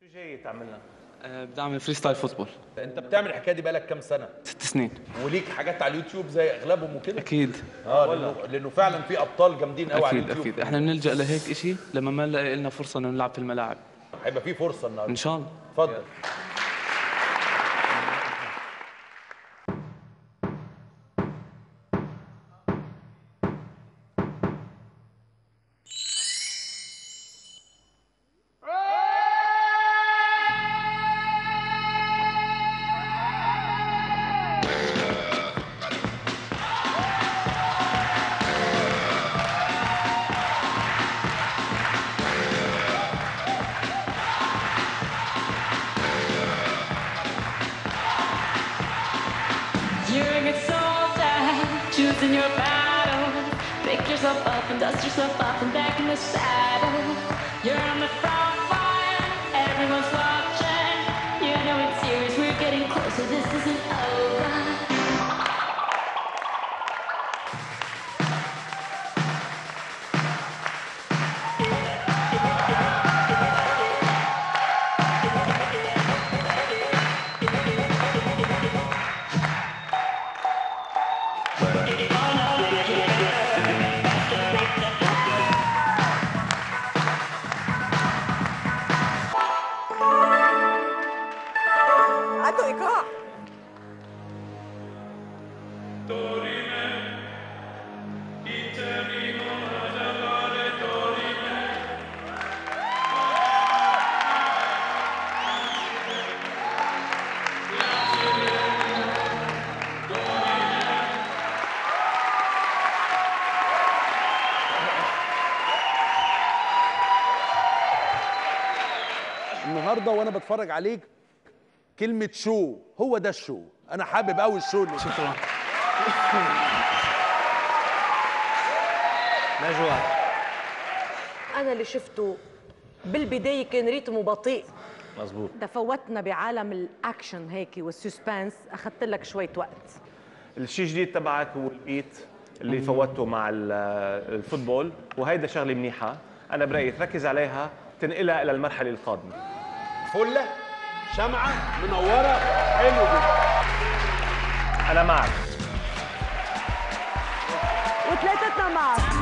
جاي تعملها؟ أه بدي اعمل فري ستايل فوتبول انت بتعمل الحكايه دي بقالك كام سنه ست سنين وليك حاجات على اليوتيوب زي اغلبهم وكده اكيد اه لانه, لأنه فعلا في ابطال جامدين قوي على اكيد اليوتيوب اكيد احنا بنلجا لهيك شيء لما ما نلاقي لنا فرصه انه نلعب في الملاعب هيبقى في فرصه النهارده ان شاء الله اتفضل You're a good soldier, choosing your battle. Pick yourself up and dust yourself off and back in the saddle. You're on the front line, everyone's watching. You know it's serious, we're getting closer, this isn't over. عنده ايقاع النهارده وانا بتفرج عليك كلمه شو هو ده الشو انا حابب قوي الشو اللي شكرا نجوى انا اللي شفته بالبدايه كان ريتمه بطيء مزبوط تفوتنا بعالم الاكشن هيك والسسبانس اخذت لك شويه وقت الشيء الجديد تبعك هو البيت اللي فوتته مع ال- الفوتبول وهيدا شغله منيحه انا برايي تركز عليها تنقلها الى المرحله القادمه فله شمعه منوره حلو جدا انا معك وثلاثتنا معك